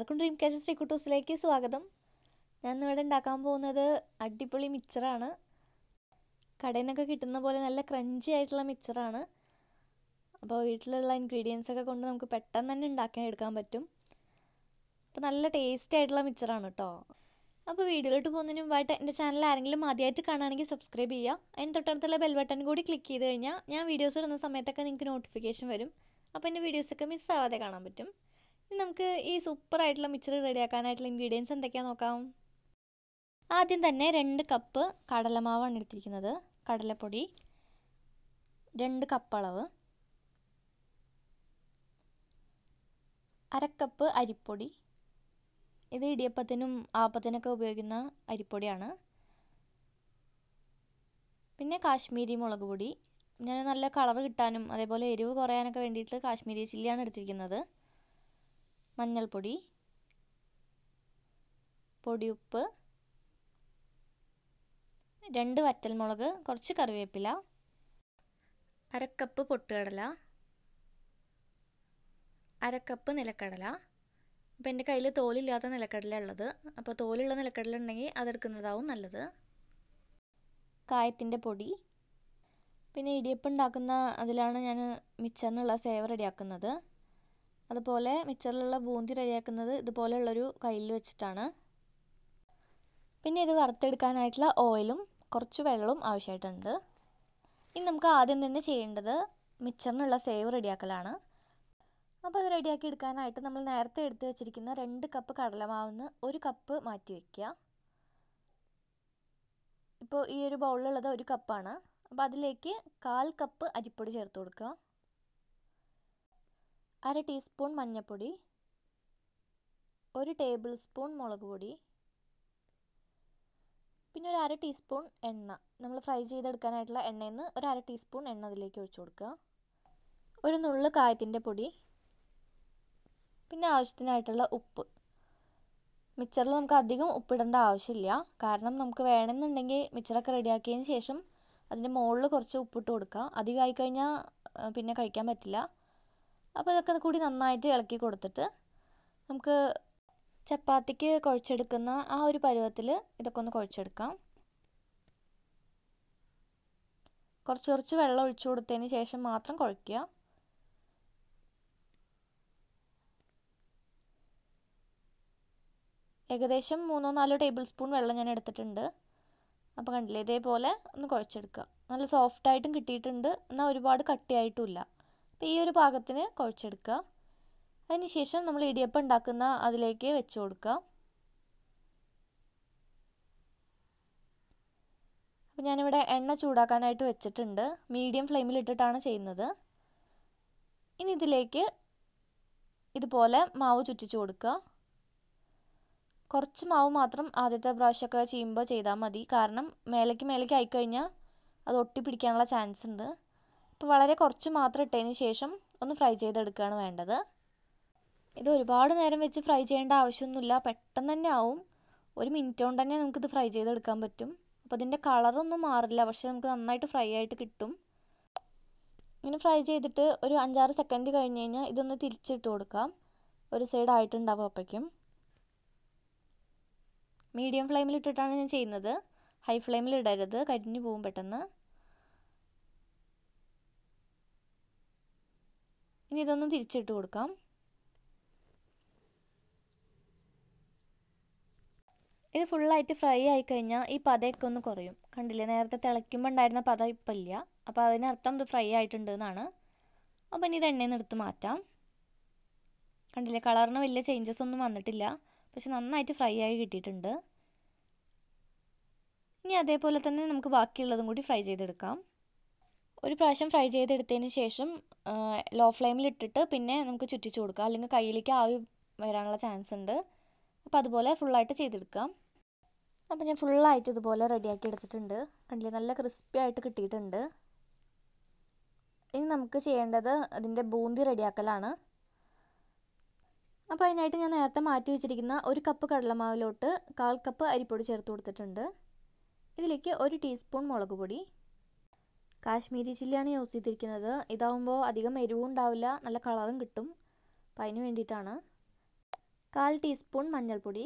എല്ലാവർക്കും dream catcher ശ്രീകുട്ടൂസിലേക്ക് സ്വാഗതം ഞാൻ ഇന്നിവിടെ ഉണ്ടാക്കാൻ പോകുന്നത് അടിപൊളി മിക്സറാണ് കടയിൽ നിന്നൊക്കെ കിട്ടുന്ന പോലെ നല്ല ക്രഞ്ചി ആയിട്ടുള്ള മിക്സറാണ് അപ്പോൾ വീട്ടിലുള്ള ഇൻഗ്രീഡിയൻസ് ഒക്കെ കൊണ്ട് നമുക്ക് പെട്ടെന്ന് തന്നെ ഉണ്ടാക്കാൻ എടുക്കാൻ പറ്റും അപ്പോൾ നല്ല ടേസ്റ്റി ആയിട്ടുള്ള മിക്സറാണ് കേട്ടോ അപ്പോൾ വീഡിയോയിലോട്ട് പോകുന്നതിന് മുമ്പായിട്ട് എൻ്റെ ചാനൽ ആരെങ്കിലും ആദ്യമായിട്ട് കാണുകയാണെങ്കിൽ സബ്സ്ക്രൈബ് ചെയ്യുക അതിന് തൊട്ടടുത്തുള്ള ബെൽ ബട്ടൺ കൂടി ക്ലിക്ക് ചെയ്ത് കഴിഞ്ഞാൽ ഞാൻ വീഡിയോസ് ഇടുന്ന സമയത്തൊക്കെ നിങ്ങൾക്ക് നോട്ടിഫിക്കേഷൻ വരും അപ്പോൾ എൻ്റെ വീഡിയോസൊക്കെ മിസ്സാവാതെ കാണാൻ പറ്റും ഇനി നമുക്ക് ഈ സൂപ്പർ ആയിട്ടുള്ള മിക്സർ റെഡിയാക്കാനായിട്ടുള്ള ഇൻഗ്രീഡിയൻസ് എന്തൊക്കെയാണെന്ന് നോക്കാം ആദ്യം തന്നെ രണ്ട് കപ്പ് കടലമാവാണ് എടുത്തിരിക്കുന്നത് കടലപ്പൊടി രണ്ട് കപ്പ് അളവ് അരക്കപ്പ് അരിപ്പൊടി ഇത് ഇടിയപ്പത്തിനും ആപ്പത്തിനൊക്കെ ഉപയോഗിക്കുന്ന അരിപ്പൊടിയാണ് പിന്നെ കാശ്മീരി മുളക് പൊടി ഞാൻ നല്ല കളർ കിട്ടാനും അതേപോലെ എരിവ് കുറയാനൊക്കെ വേണ്ടിയിട്ട് കാശ്മീരി ചില്ലിയാണ് എടുത്തിരിക്കുന്നത് മഞ്ഞൾപ്പൊടി പൊടിയുപ്പ് രണ്ട് വറ്റൽമുളക് കുറച്ച് കറിവേപ്പില അരക്കപ്പ് പൊട്ടുകടല അരക്കപ്പ് നിലക്കടല അപ്പോൾ എൻ്റെ കയ്യിൽ തോലില്ലാത്ത നിലക്കടല ഉള്ളത് അപ്പോൾ തോലുള്ള നിലക്കടല ഉണ്ടെങ്കിൽ അതെടുക്കുന്നതാവും നല്ലത് കായത്തിൻ്റെ പൊടി പിന്നെ ഇടിയപ്പം ഉണ്ടാക്കുന്ന അതിലാണ് ഞാൻ മിക്സറിനുള്ള സേവ റെഡിയാക്കുന്നത് അതുപോലെ മിക്സറിലുള്ള ബൂന്തി റെഡിയാക്കുന്നത് ഇതുപോലെയുള്ളൊരു കയ്യിൽ വെച്ചിട്ടാണ് പിന്നെ ഇത് വറുത്തെടുക്കാനായിട്ടുള്ള ഓയിലും കുറച്ച് വെള്ളവും ആവശ്യമായിട്ടുണ്ട് ഇനി നമുക്ക് ആദ്യം തന്നെ ചെയ്യേണ്ടത് മിക്സറിനുള്ള സേവ് റെഡിയാക്കലാണ് അപ്പോൾ അത് റെഡിയാക്കി എടുക്കാനായിട്ട് നമ്മൾ നേരത്തെ എടുത്ത് വെച്ചിരിക്കുന്ന രണ്ട് കപ്പ് കടലമാവിന്ന് ഒരു കപ്പ് മാറ്റി വയ്ക്കുക ഇപ്പോൾ ഈ ഒരു ബൗളിലുള്ളത് ഒരു കപ്പാണ് അപ്പോൾ അതിലേക്ക് കാൽ കപ്പ് അരിപ്പൊടി ചേർത്ത് കൊടുക്കുക അര ടീസ്പൂൺ മഞ്ഞൾപ്പൊടി ഒരു ടേബിൾ സ്പൂൺ മുളക് പൊടി പിന്നെ ഒരു അര ടീസ്പൂൺ എണ്ണ നമ്മൾ ഫ്രൈ ചെയ്തെടുക്കാനായിട്ടുള്ള എണ്ണയിൽ നിന്ന് ഒരു അര ടീസ്പൂൺ എണ്ണ അതിലേക്ക് ഒഴിച്ചു കൊടുക്കുക ഒരു നുള്ള് കായത്തിൻ്റെ പൊടി പിന്നെ ആവശ്യത്തിനായിട്ടുള്ള ഉപ്പ് മിക്സറിൽ നമുക്ക് അധികം ഉപ്പിടേണ്ട ആവശ്യമില്ല കാരണം നമുക്ക് വേണമെന്നുണ്ടെങ്കിൽ മിക്സറൊക്കെ റെഡിയാക്കിയതിന് ശേഷം അതിൻ്റെ മുകളിൽ കുറച്ച് ഉപ്പിട്ട് കൊടുക്കുക അധികമായി കഴിഞ്ഞാൽ പിന്നെ കഴിക്കാൻ പറ്റില്ല അപ്പോൾ ഇതൊക്കെ കൂടി നന്നായിട്ട് ഇളക്കി കൊടുത്തിട്ട് നമുക്ക് ചപ്പാത്തിക്ക് കുഴച്ചെടുക്കുന്ന ആ ഒരു പരുവത്തിൽ ഇതൊക്കെ ഒന്ന് കുഴച്ചെടുക്കാം കുറച്ച് കുറച്ച് വെള്ളം ഒഴിച്ചു കൊടുത്തതിന് ശേഷം മാത്രം കുഴയ്ക്കുക ഏകദേശം മൂന്നോ നാലോ ടേബിൾ സ്പൂൺ വെള്ളം ഞാൻ എടുത്തിട്ടുണ്ട് അപ്പോൾ കണ്ടില്ലേ ഇതേപോലെ ഒന്ന് കുഴച്ചെടുക്കുക നല്ല സോഫ്റ്റ് ആയിട്ടും കിട്ടിയിട്ടുണ്ട് എന്നാൽ ഒരുപാട് കട്ടിയായിട്ടുമില്ല അപ്പോൾ ഈ ഒരു പാകത്തിന് കുഴച്ചെടുക്കുക അതിനുശേഷം നമ്മൾ ഇടിയപ്പം ഉണ്ടാക്കുന്ന അതിലേക്ക് വെച്ച് കൊടുക്കുക അപ്പോൾ ഞാനിവിടെ എണ്ണ ചൂടാക്കാനായിട്ട് വെച്ചിട്ടുണ്ട് മീഡിയം ഫ്ലെയിമിൽ ഇട്ടിട്ടാണ് ചെയ്യുന്നത് ഇനി ഇതിലേക്ക് ഇതുപോലെ മാവ് ചുറ്റിച്ചു കൊടുക്കുക കുറച്ച് മാവ് മാത്രം ആദ്യത്തെ പ്രാവശ്യമൊക്കെ ചെയ്യുമ്പോൾ ചെയ്താൽ മതി കാരണം മേലേക്ക് മേലേക്ക് ആയിക്കഴിഞ്ഞാൽ അത് ഒട്ടിപ്പിടിക്കാനുള്ള ചാൻസ് ഉണ്ട് അപ്പോൾ വളരെ കുറച്ച് മാത്രം ഇട്ടതിന് ശേഷം ഒന്ന് ഫ്രൈ ചെയ്തെടുക്കുകയാണ് വേണ്ടത് ഇത് ഒരുപാട് നേരം വെച്ച് ഫ്രൈ ചെയ്യേണ്ട ആവശ്യമൊന്നുമില്ല പെട്ടെന്ന് തന്നെ ആവും ഒരു മിനിറ്റ് കൊണ്ട് തന്നെ നമുക്കിത് ഫ്രൈ ചെയ്തെടുക്കാൻ പറ്റും അപ്പോൾ ഇതിൻ്റെ കളറൊന്നും മാറില്ല പക്ഷെ നമുക്ക് നന്നായിട്ട് ഫ്രൈ ആയിട്ട് കിട്ടും ഇങ്ങനെ ഫ്രൈ ചെയ്തിട്ട് ഒരു അഞ്ചാറ് സെക്കൻഡ് കഴിഞ്ഞ് കഴിഞ്ഞാൽ ഇതൊന്ന് തിരിച്ചിട്ട് കൊടുക്കാം ഒരു സൈഡ് ആയിട്ടുണ്ടാവും അപ്പോഴേക്കും മീഡിയം ഫ്ലെയിമിൽ ഇട്ടിട്ടാണ് ഞാൻ ചെയ്യുന്നത് ഹൈ ഫ്ലെയിമിൽ ഇടരുത് കരിഞ്ഞു പോകും പെട്ടെന്ന് ഇനി ഇതൊന്ന് തിരിച്ചിട്ട് കൊടുക്കാം ഇത് ഫുള്ളായിട്ട് ഫ്രൈ ആയി കഴിഞ്ഞാൽ ഈ പതയൊക്കെ ഒന്ന് കുറയും കണ്ടില്ലേ നേരത്തെ തിളയ്ക്കുമ്പോൾ ഉണ്ടായിരുന്ന പത ഇപ്പം ഇല്ല അപ്പോൾ അതിനർത്ഥം ഇത് ഫ്രൈ ആയിട്ടുണ്ട് എന്നാണ് അപ്പം ഇനി ഇത് എണ്ണയിൽ നിന്ന് എടുത്ത് മാറ്റാം കണ്ടില്ലേ കളറിന് വലിയ ചേഞ്ചസ് ഒന്നും വന്നിട്ടില്ല പക്ഷെ നന്നായിട്ട് ഫ്രൈ ആയി കിട്ടിയിട്ടുണ്ട് ഇനി അതേപോലെ തന്നെ നമുക്ക് ബാക്കിയുള്ളതും കൂടി ഫ്രൈ ചെയ്തെടുക്കാം ഒരു പ്രാവശ്യം ഫ്രൈ ചെയ്തെടുത്തതിന് ശേഷം ലോ ഫ്ലെയിമിൽ ഇട്ടിട്ട് പിന്നെ നമുക്ക് ചുറ്റിച്ചു കൊടുക്കാം അല്ലെങ്കിൽ കയ്യിലേക്ക് ആവി വരാനുള്ള ചാൻസ് ഉണ്ട് അപ്പോൾ അതുപോലെ ഫുള്ളായിട്ട് ചെയ്തെടുക്കാം അപ്പോൾ ഞാൻ ഫുള്ളായിട്ട് ഇതുപോലെ റെഡിയാക്കി എടുത്തിട്ടുണ്ട് കണ്ടില്ലേ നല്ല ക്രിസ്പി ആയിട്ട് കിട്ടിയിട്ടുണ്ട് ഇനി നമുക്ക് ചെയ്യേണ്ടത് അതിൻ്റെ ബൂന്തി റെഡിയാക്കലാണ് അപ്പോൾ അതിനായിട്ട് ഞാൻ നേരത്തെ മാറ്റി വെച്ചിരിക്കുന്ന ഒരു കപ്പ് കടലമാവിലോട്ട് കാൽ കപ്പ് അരിപ്പൊടി ചേർത്ത് കൊടുത്തിട്ടുണ്ട് ഇതിലേക്ക് ഒരു ടീസ്പൂൺ മുളക് പൊടി കാശ്മീരി ചില്ലിയാണ് യൂസ് ചെയ്തിരിക്കുന്നത് ഇതാവുമ്പോൾ അധികം എരിവും ഉണ്ടാവില്ല നല്ല കളറും കിട്ടും അപ്പം അതിന് വേണ്ടിയിട്ടാണ് കാൽ ടീസ്പൂൺ മഞ്ഞൾപ്പൊടി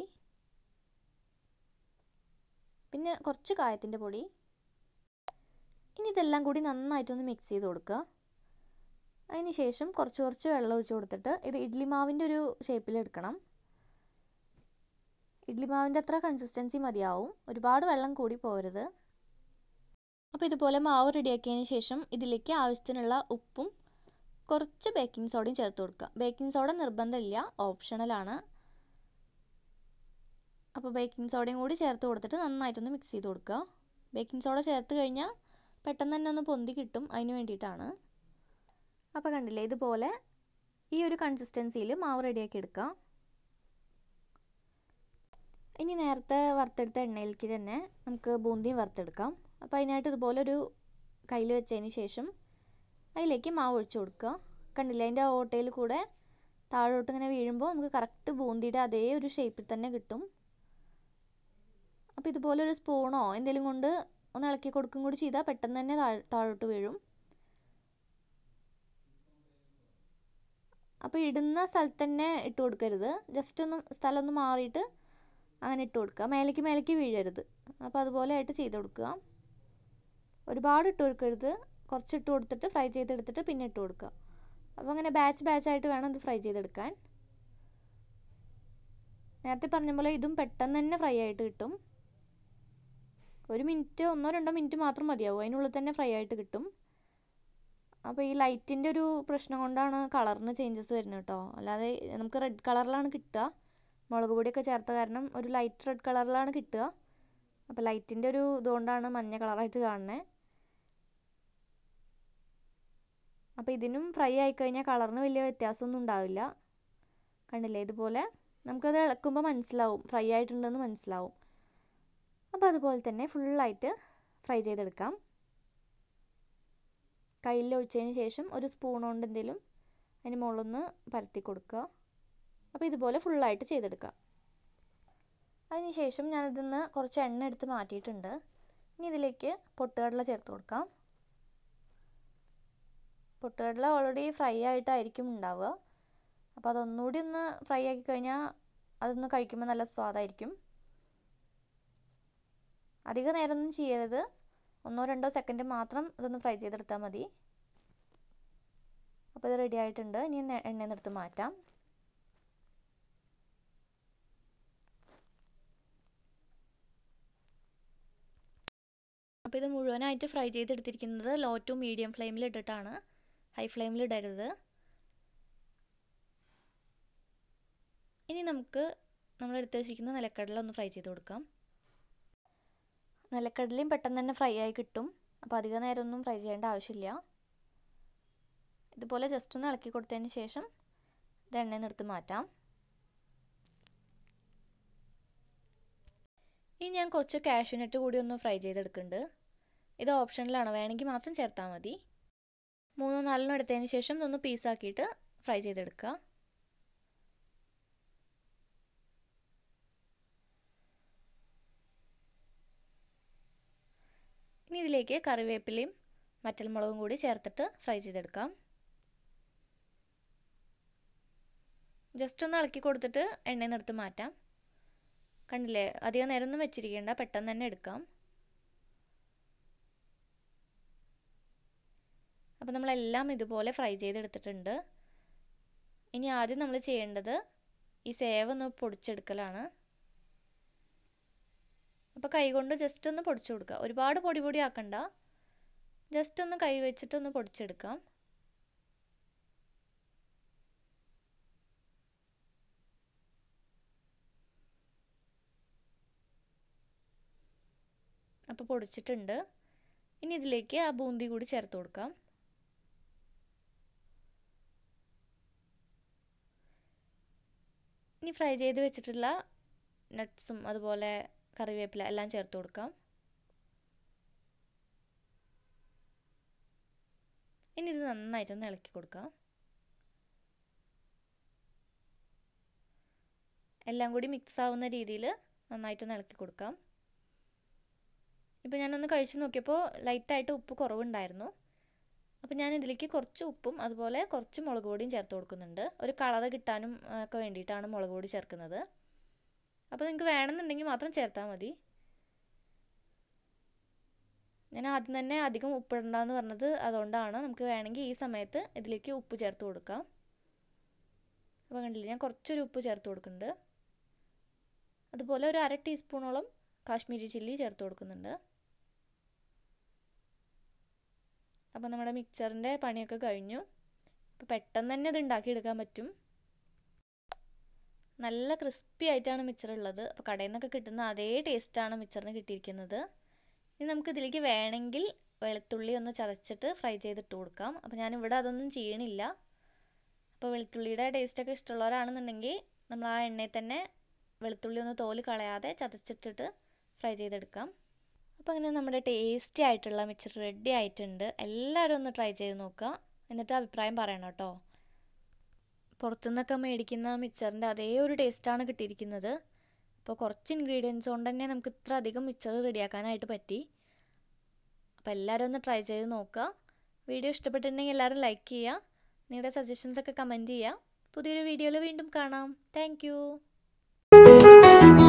പിന്നെ കുറച്ച് കായത്തിൻ്റെ പൊടി ഇനി ഇതെല്ലാം കൂടി നന്നായിട്ടൊന്ന് മിക്സ് ചെയ്ത് കൊടുക്കുക അതിന് ശേഷം കുറച്ച് കുറച്ച് വെള്ളം ഒഴിച്ച് കൊടുത്തിട്ട് ഇത് ഇഡ്ഡലി മാവിൻ്റെ ഒരു ഷേപ്പിൽ എടുക്കണം ഇഡ്ഡലി മാവിൻ്റെ അത്ര കൺസിസ്റ്റൻസി മതിയാവും ഒരുപാട് വെള്ളം കൂടി പോരുത് അപ്പോൾ ഇതുപോലെ മാവ് റെഡിയാക്കിയതിന് ശേഷം ഇതിലേക്ക് ആവശ്യത്തിനുള്ള ഉപ്പും കുറച്ച് ബേക്കിംഗ് സോഡയും ചേർത്ത് കൊടുക്കുക ബേക്കിംഗ് സോഡ നിർബന്ധമില്ല ഓപ്ഷണലാണ് അപ്പോൾ ബേക്കിംഗ് സോഡയും കൂടി ചേർത്ത് കൊടുത്തിട്ട് നന്നായിട്ടൊന്ന് മിക്സ് ചെയ്ത് കൊടുക്കുക ബേക്കിംഗ് സോഡ ചേർത്ത് കഴിഞ്ഞാൽ പെട്ടെന്ന് തന്നെ ഒന്ന് പൊന്തി കിട്ടും അതിന് വേണ്ടിയിട്ടാണ് അപ്പോൾ കണ്ടില്ലേ ഇതുപോലെ ഈ ഒരു കൺസിസ്റ്റൻസിയിൽ മാവ് റെഡിയാക്കി എടുക്കുക ഇനി നേരത്തെ വറുത്തെടുത്ത എണ്ണയിലേക്ക് തന്നെ നമുക്ക് ബൂന്തിയും വറുത്തെടുക്കാം അപ്പോൾ അതിനായിട്ട് ഇതുപോലെ ഒരു കയ്യിൽ വെച്ചതിന് ശേഷം അതിലേക്ക് മാവ് ഒഴിച്ചു കൊടുക്കുക കണ്ടില്ലേ അതിൻ്റെ ആ ഓട്ടയിൽ കൂടെ താഴോട്ട് ഇങ്ങനെ വീഴുമ്പോൾ നമുക്ക് കറക്റ്റ് ബൂന്തിയുടെ അതേ ഒരു ഷേപ്പിൽ തന്നെ കിട്ടും അപ്പോൾ ഇതുപോലെ ഒരു സ്പൂണോ എന്തെങ്കിലും കൊണ്ട് ഒന്ന് ഇളക്കി കൊടുക്കും കൂടി ചെയ്താൽ പെട്ടെന്ന് തന്നെ താഴ് താഴോട്ട് വീഴും അപ്പോൾ ഇടുന്ന സ്ഥലത്ത് തന്നെ ഇട്ട് കൊടുക്കരുത് ജസ്റ്റ് ഒന്ന് സ്ഥലം ഒന്ന് മാറിയിട്ട് അങ്ങനെ ഇട്ട് കൊടുക്കുക മേലേക്ക് മേലേക്ക് വീഴരുത് അപ്പോൾ അതുപോലെ ആയിട്ട് ചെയ്ത് കൊടുക്കുക ഒരുപാട് ഇട്ട് കൊടുക്കരുത് കുറച്ച് ഇട്ട് കൊടുത്തിട്ട് ഫ്രൈ ചെയ്തെടുത്തിട്ട് പിന്നെ ഇട്ട് കൊടുക്കുക അപ്പോൾ അങ്ങനെ ബാച്ച് ബാച്ച് ആയിട്ട് വേണം ഇത് ഫ്രൈ ചെയ്തെടുക്കാൻ നേരത്തെ പറഞ്ഞ പോലെ ഇതും പെട്ടെന്ന് തന്നെ ഫ്രൈ ആയിട്ട് കിട്ടും ഒരു മിനിറ്റ് ഒന്നോ രണ്ടോ മിനിറ്റ് മാത്രം മതിയാവും അതിനുള്ളിൽ തന്നെ ഫ്രൈ ആയിട്ട് കിട്ടും അപ്പോൾ ഈ ലൈറ്റിൻ്റെ ഒരു പ്രശ്നം കൊണ്ടാണ് കളറിന് ചേഞ്ചസ് വരുന്നത് കേട്ടോ അല്ലാതെ നമുക്ക് റെഡ് കളറിലാണ് കിട്ടുക മുളക് പൊടിയൊക്കെ ചേർത്ത കാരണം ഒരു ലൈറ്റ് റെഡ് കളറിലാണ് കിട്ടുക അപ്പോൾ ലൈറ്റിൻ്റെ ഒരു ഇതുകൊണ്ടാണ് മഞ്ഞ കളറായിട്ട് കാണുന്നത് അപ്പോൾ ഇതിനും ഫ്രൈ ആയിക്കഴിഞ്ഞാൽ കളറിന് വലിയ വ്യത്യാസമൊന്നും ഉണ്ടാവില്ല കണ്ടില്ലേ ഇതുപോലെ നമുക്കത് ഇളക്കുമ്പോൾ മനസ്സിലാവും ഫ്രൈ ആയിട്ടുണ്ടെന്ന് മനസ്സിലാവും അപ്പോൾ അതുപോലെ തന്നെ ഫുള്ളായിട്ട് ഫ്രൈ ചെയ്തെടുക്കാം കയ്യിൽ ഒഴിച്ചതിന് ശേഷം ഒരു സ്പൂൺ കൊണ്ട് എന്തെങ്കിലും അതിന് മുകളിലൊന്ന് പരത്തി കൊടുക്കുക അപ്പോൾ ഇതുപോലെ ഫുള്ളായിട്ട് ചെയ്തെടുക്കാം അതിന് ശേഷം ഞാനിതിന്ന് കുറച്ച് എണ്ണ എടുത്ത് മാറ്റിയിട്ടുണ്ട് ഇനി ഇതിലേക്ക് പൊട്ടുകടല ചേർത്ത് കൊടുക്കാം പൊട്ടുകടല ഓൾറെഡി ഫ്രൈ ആയിട്ടായിരിക്കും ഉണ്ടാവുക അപ്പോൾ അതൊന്നുകൂടി ഒന്ന് ഫ്രൈ ആക്കി കഴിഞ്ഞാൽ അതൊന്ന് കഴിക്കുമ്പോൾ നല്ല സ്വാദായിരിക്കും അധിക നേരമൊന്നും ചെയ്യരുത് ഒന്നോ രണ്ടോ സെക്കൻഡ് മാത്രം ഇതൊന്ന് ഫ്രൈ ചെയ്തെടുത്താൽ മതി അപ്പോൾ ഇത് റെഡി ആയിട്ടുണ്ട് ഇനി എണ്ണയിൽ നിന്ന് എടുത്ത് മാറ്റാം അപ്പോൾ ഇത് മുഴുവനായിട്ട് ഫ്രൈ ചെയ്തെടുത്തിരിക്കുന്നത് ലോ ടു മീഡിയം ഫ്ലെയിമിൽ ഇട്ടിട്ടാണ് ഹൈ ഫ്ലെയിമിൽ ഇടരുത് ഇനി നമുക്ക് നമ്മൾ എടുത്ത് വെച്ചിരിക്കുന്ന നിലക്കടല ഒന്ന് ഫ്രൈ ചെയ്ത് കൊടുക്കാം നിലക്കടലയും പെട്ടെന്ന് തന്നെ ഫ്രൈ ആയി കിട്ടും അപ്പോൾ അധിക നേരമൊന്നും ഫ്രൈ ചെയ്യേണ്ട ആവശ്യമില്ല ഇതുപോലെ ജസ്റ്റ് ഒന്ന് ഇളക്കി കൊടുത്തതിന് ശേഷം ഇത് എണ്ണയിൽ നിന്ന് എടുത്ത് മാറ്റാം ഇനി ഞാൻ കുറച്ച് കാഷ്യൂനട്ട് കൂടി ഒന്ന് ഫ്രൈ ചെയ്തെടുക്കുന്നുണ്ട് ഇത് ഓപ്ഷനിലാണ് വേണമെങ്കിൽ മാത്രം ചേർത്താൽ മതി മൂന്നോ നാലെണ്ണം എടുത്തതിന് ശേഷം ഇതൊന്ന് പീസാക്കിയിട്ട് ഫ്രൈ ചെയ്തെടുക്കുക ഇനി ഇതിലേക്ക് കറിവേപ്പിലയും വറ്റൽമുളകും കൂടി ചേർത്തിട്ട് ഫ്രൈ ചെയ്തെടുക്കാം ജസ്റ്റ് ഒന്ന് ഇളക്കി കൊടുത്തിട്ട് എണ്ണയിൽ നിന്ന് എടുത്ത് മാറ്റാം കണ്ടില്ലേ അധികം നേരം ഒന്നും വെച്ചിരിക്കേണ്ട പെട്ടെന്ന് തന്നെ എടുക്കാം അപ്പോൾ നമ്മളെല്ലാം ഇതുപോലെ ഫ്രൈ ചെയ്തെടുത്തിട്ടുണ്ട് ഇനി ആദ്യം നമ്മൾ ചെയ്യേണ്ടത് ഈ സേവ് ഒന്ന് പൊടിച്ചെടുക്കലാണ് അപ്പോൾ കൈകൊണ്ട് ജസ്റ്റ് ഒന്ന് പൊടിച്ചു കൊടുക്കുക ഒരുപാട് പൊടി പൊടി ആക്കണ്ട ജസ്റ്റ് ഒന്ന് കൈ വെച്ചിട്ട് ഒന്ന് പൊടിച്ചെടുക്കാം അപ്പോൾ പൊടിച്ചിട്ടുണ്ട് ഇനി ഇതിലേക്ക് ആ ബൂന്തി കൂടി ചേർത്ത് കൊടുക്കാം ഇനി ഫ്രൈ ചെയ്ത് വെച്ചിട്ടുള്ള നട്ട്സും അതുപോലെ കറിവേപ്പില എല്ലാം ചേർത്ത് കൊടുക്കാം ഇനി ഇത് നന്നായിട്ടൊന്ന് ഇളക്കി കൊടുക്കാം എല്ലാം കൂടി മിക്സ് ആവുന്ന രീതിയിൽ നന്നായിട്ടൊന്ന് ഇളക്കി കൊടുക്കാം ഇപ്പോൾ ഞാനൊന്ന് കഴിച്ച് നോക്കിയപ്പോൾ ലൈറ്റായിട്ട് ഉപ്പ് കുറവുണ്ടായിരുന്നു അപ്പോൾ ഞാൻ ഇതിലേക്ക് കുറച്ച് ഉപ്പും അതുപോലെ കുറച്ച് മുളക് പൊടിയും ചേർത്ത് കൊടുക്കുന്നുണ്ട് ഒരു കളറ് കിട്ടാനും ഒക്കെ വേണ്ടിയിട്ടാണ് മുളക് പൊടി ചേർക്കുന്നത് അപ്പോൾ നിങ്ങൾക്ക് വേണമെന്നുണ്ടെങ്കിൽ മാത്രം ചേർത്താൽ മതി ഞാൻ ആദ്യം തന്നെ അധികം ഉപ്പിടണ്ടെന്ന് പറഞ്ഞത് അതുകൊണ്ടാണ് നമുക്ക് വേണമെങ്കിൽ ഈ സമയത്ത് ഇതിലേക്ക് ഉപ്പ് ചേർത്ത് കൊടുക്കാം അപ്പോൾ കണ്ടില്ലേ ഞാൻ കുറച്ചൊരു ഉപ്പ് ചേർത്ത് കൊടുക്കുന്നുണ്ട് അതുപോലെ ഒരു അര ടീസ്പൂണോളം കാശ്മീരി ചില്ലി ചേർത്ത് കൊടുക്കുന്നുണ്ട് അപ്പോൾ നമ്മുടെ മിക്സറിൻ്റെ പണിയൊക്കെ കഴിഞ്ഞു അപ്പോൾ പെട്ടെന്ന് തന്നെ ഇത് ഉണ്ടാക്കിയെടുക്കാൻ പറ്റും നല്ല ക്രിസ്പി ആയിട്ടാണ് മിച്ചർ ഉള്ളത് അപ്പോൾ കടയിൽ നിന്നൊക്കെ കിട്ടുന്ന അതേ ടേസ്റ്റാണ് മിച്ചറിന് കിട്ടിയിരിക്കുന്നത് ഇനി നമുക്ക് ഇതിലേക്ക് വേണമെങ്കിൽ വെളുത്തുള്ളി ഒന്ന് ചതച്ചിട്ട് ഫ്രൈ ചെയ്തിട്ട് കൊടുക്കാം അപ്പോൾ ഞാൻ ഇവിടെ അതൊന്നും ചെയ്യണില്ല അപ്പോൾ വെളുത്തുള്ളിയുടെ ടേസ്റ്റൊക്കെ ഇഷ്ടമുള്ളവരാണെന്നുണ്ടെങ്കിൽ നമ്മൾ ആ എണ്ണയിൽ തന്നെ വെളുത്തുള്ളി ഒന്ന് തോല് കളയാതെ ചതച്ചിട്ടിട്ട് ഫ്രൈ ചെയ്തെടുക്കാം അപ്പോൾ അങ്ങനെ നമ്മുടെ ടേസ്റ്റി ആയിട്ടുള്ള മിച്ചർ റെഡി ആയിട്ടുണ്ട് എല്ലാവരും ഒന്ന് ട്രൈ ചെയ്ത് നോക്കുക എന്നിട്ട് അഭിപ്രായം പറയണം കേട്ടോ പുറത്തുനിന്നൊക്കെ മേടിക്കുന്ന മിച്ചറിൻ്റെ അതേ ഒരു ടേസ്റ്റാണ് കിട്ടിയിരിക്കുന്നത് അപ്പോൾ കുറച്ച് ഇൻഗ്രീഡിയൻസ് കൊണ്ട് തന്നെ നമുക്ക് ഇത്ര അധികം മിച്ചർ റെഡിയാക്കാനായിട്ട് പറ്റി അപ്പോൾ എല്ലാവരും ഒന്ന് ട്രൈ ചെയ്ത് നോക്കുക വീഡിയോ ഇഷ്ടപ്പെട്ടിട്ടുണ്ടെങ്കിൽ എല്ലാവരും ലൈക്ക് ചെയ്യുക നിങ്ങളുടെ സജഷൻസ് ഒക്കെ കമൻറ്റ് ചെയ്യുക പുതിയൊരു വീഡിയോയിൽ വീണ്ടും കാണാം താങ്ക്